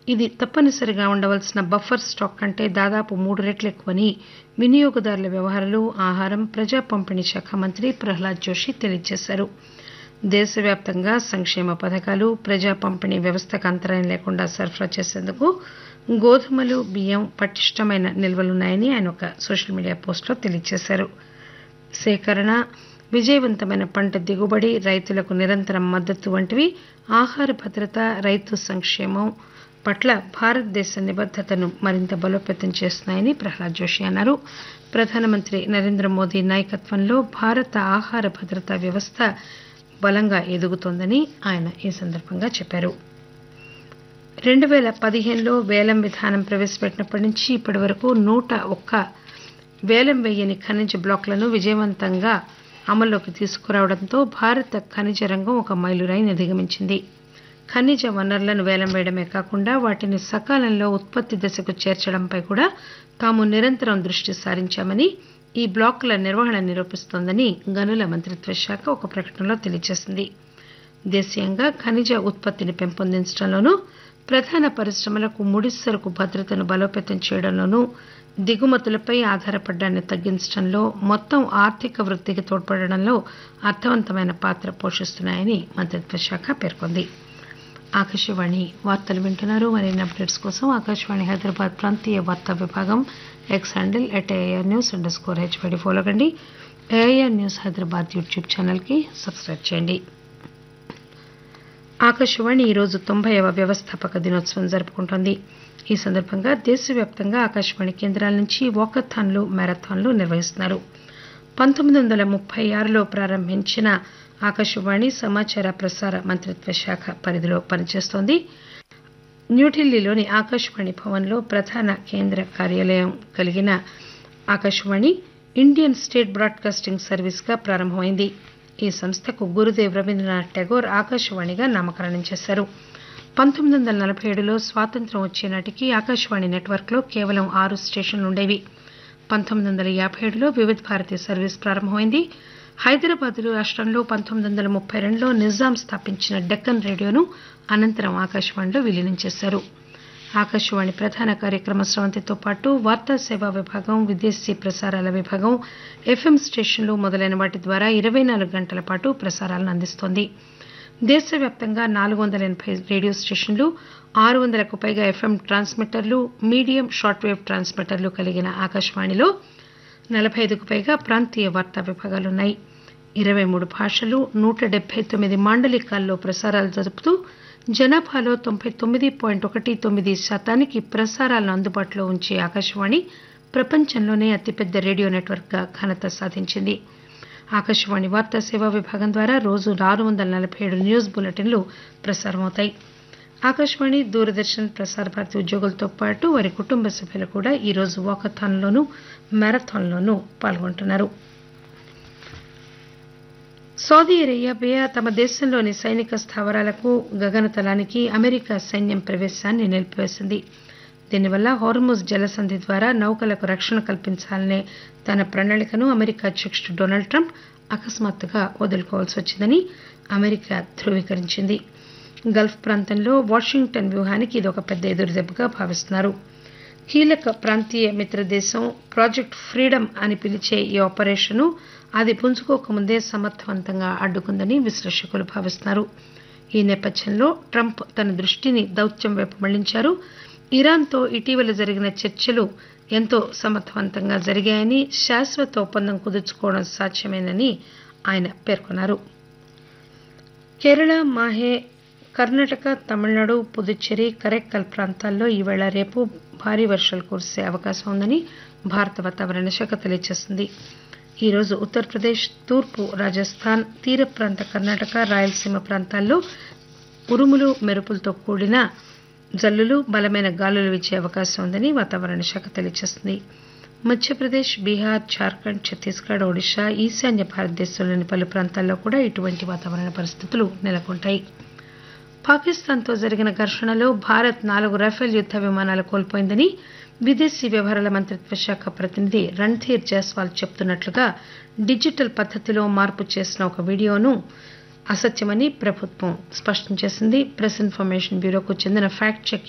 ఇది తప్పనిసరిగా ఉండవలసిన బఫర్ స్టాక్ కంటే దాదాపు మూడు రెట్లు ఎక్కువని వినియోగదారుల వ్యవహారాలు ఆహారం ప్రజా పంపిణీ శాఖ మంత్రి ప్రహ్లాద్ జోషి తెలియజేశారు దేశవ్యాప్తంగా సంక్షేమ పథకాలు ప్రజా పంపిణీ వ్యవస్థకు అంతరాయం లేకుండా సరఫరా చేసేందుకు గోధుమలు బియ్యం పటిష్టమైన నిల్వలున్నాయని ఆయన ఒక సోషల్ మీడియా పోస్టులో తెలియజేశారు సేకరణ విజయవంతమైన పంట దిగుబడి రైతులకు నిరంతరం మద్దతు వంటివి ఆహార భద్రత రైతు సంక్షేమం పట్ల భారతదేశ నిబద్దతను మరింత బలోపేతం చేస్తున్నాయని ప్రహ్లాద్ జోషి అన్నారు ప్రధానమంత్రి నరేంద్ర మోదీ నాయకత్వంలో భారత ఆహార భద్రతా వ్యవస్థ బలంగా ఎదుగుతోందని ఆయన ఈ సందర్భంగా చెప్పారు రెండు పేల పదిహేనులో వేలం విధానం ప్రవేశపెట్టినప్పటి నుంచి ఇప్పటి వరకు నూట ఒక్క వేలం వేయని ఖనిజ బ్లాకులను విజయవంతంగా అమల్లోకి తీసుకురావడంతో భారత ఖనిజ రంగం ఒక మైలురాయిని అధిగమించింది ఖనిజ వనరులను వేలం వేయడమే కాకుండా వాటిని సకాలంలో ఉత్పత్తి దశకు చేర్చడంపై కూడా తాము నిరంతరం దృష్టి సారించామని ఈ బ్లాకుల నిర్వహణ నిరూపిస్తోందని గనుల మంత్రిత్వ శాఖ ఒక ప్రకటనలో తెలియజేసింది దేశీయంగా ఖనిజ ఉత్పత్తిని పెంపొందించడంలోనూ ప్రధాన పరిశ్రమలకు ముడిసరుకు భద్రతను బలోపేతం చేయడంలోనూ దిగుమతులపై ఆధారపడ్డాన్ని తగ్గించడంలో మొత్తం ఆర్థిక వృద్ధికి తోడ్పడడంలో అర్థవంతమైన పాత్ర పోషిస్తున్నాయని మంత్రిత్వ శాఖ పేర్కొంది ఆకాశవాణి వార్తలు వింటున్నారు మరిన్ని అప్డేట్స్ కోసం ఆకాశవాణి హైదరాబాద్ ప్రాంతీయ వార్తా విభాగం X handle at AIR news underscore హెచ్పడి ఫాలో కండి ఏఆర్ న్యూస్ హైదరాబాద్ యూట్యూబ్ ఛానల్కి సబ్స్క్రైబ్ చేయండి ఆకాశవాణి ఈరోజు తొంభైవ వ్యవస్థాపక దినోత్సవం జరుపుకుంటోంది ఈ సందర్భంగా దేశవ్యాప్తంగా ఆకాశవాణి కేంద్రాల నుంచి వాకథాన్లు మ్యారథాన్లు నిర్వహిస్తున్నారు పంతొమ్మిది వందల ముప్పై ఆరులో ప్రారంభించిన ఆకాశవాణి సమాచార ప్రసార మంత్రిత్వ శాఖ పరిధిలో పనిచేస్తోంది న్యూఢిల్లీలోని ఆకాశవాణి భవన్లో ప్రధాన కేంద్ర కార్యాలయం కలిగిన ఆకాశవాణి ఇండియన్ స్టేట్ బ్రాడ్కాస్టింగ్ సర్వీస్గా ప్రారంభమైంది ఈ సంస్థకు గురుదేవ్ రవీంద్రనాథ్ ఠాగూర్ ఆకాశవాణిగా నామకరణం చేశారు పంతొమ్మిది వందల నలభై ఏడులో స్వాతంత్ర్యం వచ్చే నాటికి ఆకాశవాణి నెట్వర్క్లో కేవలం ఆరు స్టేషన్లు ఉండేవి పంతొమ్మిది వందల యాభై ఏడులో వివిధ భారతి సర్వీస్ ప్రారంభమైంది హైదరాబాద్ రాష్ట్రంలో పంతొమ్మిది వందల ముప్పై రెండులో నిజాం స్థాపించిన డెక్కన్ రేడియోను అనంతరం ఆకాశవాణిలో విలీనం చేశారు ఆకాశవాణి ప్రధాన కార్యక్రమ స్రవంతితో పాటు వార్తా సేవా విభాగం విదేశీ ప్రసారాల విభాగం ఎఫ్ఎం స్టేషన్లు మొదలైన వాటి ద్వారా ఇరవై నాలుగు గంటల పాటు ప్రసారాలను అందిస్తోంది దేశవ్యాప్తంగా నాలుగు వందల ఎనభై రేడియో స్టేషన్లు ఆరు వందలకు పైగా ఎఫ్ఎం ట్రాన్స్మిటర్లు మీడియం షార్ట్ వేవ్ ట్రాన్స్మిటర్లు కలిగిన ఆకాశవాణిలో నలభై ఐదుకు పైగా ప్రాంతీయ వార్తా విభాగాలున్నాయి ఇరవై మూడు భాషలు నూట డెబ్బై తొమ్మిది మాండలికాల్లో ప్రసారాలు జరుపుతూ జనాభాలో తొంభై తొమ్మిది పాయింట్ ఒకటి తొమ్మిది శాతానికి ప్రసారాలను అందుబాటులో ఉంచే ఆకాశవాణి ప్రపంచంలోనే అతిపెద్ద రేడియో నెట్వర్క్గా ఘనత సాధించింది ఆకాశవాణి వార్తా సేవా విభాగం ద్వారా రోజు ఆరు వందల నలభై ఏడు న్యూస్ బులెటిన్లు ప్రసారమవుతాయి ఆకాశవాణి దూరదర్శన్ ప్రసార భారతి ఉద్యోగులతో పాటు వారి కుటుంబ సభ్యులు కూడా ఈరోజు వాకథాన్లోనూ మ్యారథాన్లోనూ పాల్గొంటున్నారు సౌదీ అరేబియా తమ దేశంలోని సైనిక స్థావరాలకు గగనతలానికి అమెరికా సైన్యం ప్రవేశాన్ని నిలిపివేసింది దీనివల్ల హోర్ముజ్ జలసంధి ద్వారా నౌకలకు రక్షణ కల్పించాలనే తన ప్రణాళికను అమెరికా అధ్యక్షుడు డొనాల్డ్ ట్రంప్ అకస్మాత్తుగా వదులుకోవాల్సి వచ్చిందని అమెరికా ధృవీకరించింది గల్ఫ్ ప్రాంతంలో వాషింగ్టన్ వ్యూహానికి ఇది ఒక పెద్ద ఎదురుదెబ్బగా భావిస్తున్నారు కీలక ప్రాంతీయ మిత్రదేశం ప్రాజెక్ట్ ఫ్రీడమ్ అని పిలిచే ఈ ఆపరేషన్ను అది పుంజుకోకముందే సమర్థవంతంగా అడ్డుకుందని విశ్లేషకులు భావిస్తున్నారు ఈ నేపథ్యంలో ట్రంప్ తన దృష్టిని దౌత్యం వైపు మళ్లించారు ఇరాన్తో ఇటీవల జరిగిన చర్చలు ఎంతో సమర్థవంతంగా జరిగాయని శాశ్వత ఒప్పందం కుదుర్చుకోవడం సాధ్యమేనని ఆయన పేర్కొన్నారు కేరళ మాహే కర్ణాటక తమిళనాడు పుదుచ్చేరి కరైక్కల్ ప్రాంతాల్లో ఈవేళ రేపు భారీ వర్షాలు కురిసే అవకాశం ఉందని భారత వాతావరణ శాఖ తెలియజేసింది ఈరోజు ఉత్తరప్రదేశ్ తూర్పు రాజస్థాన్ తీర ప్రాంత కర్ణాటక రాయలసీమ ప్రాంతాల్లో ఉరుములు మెరుపులతో కూడిన జల్లులు బలమైన గాలులు వీచే అవకాశం ఉందని వాతావరణ శాఖ తెలియజేసింది మధ్యప్రదేశ్ బీహార్ జార్ఖండ్ ఛత్తీస్గఢ్ ఒడిశా ఈశాన్య భారతదేశంలోని పలు ప్రాంతాల్లో కూడా ఇటువంటి వాతావరణ పరిస్థితులు నెలకొంటాయి పాకిస్తాన్తో జరిగిన ఘర్షణలో భారత్ నాలుగు రఫేల్ యుద్ద విమానాలు కోల్పోయిందని విదేశీ వ్యవహారాల మంత్రిత్వ శాఖ ప్రతినిధి రణ్ధీర్ జైస్వాల్ చెబుతున్నట్లుగా డిజిటల్ పద్దతిలో మార్పు చేసిన ఒక వీడియోను అసత్యమని ప్రభుత్వం స్పష్టం చేసింది ప్రెస్ ఇన్ఫర్మేషన్ బ్యూరోకు చెందిన ఫ్యాక్ట్ చెక్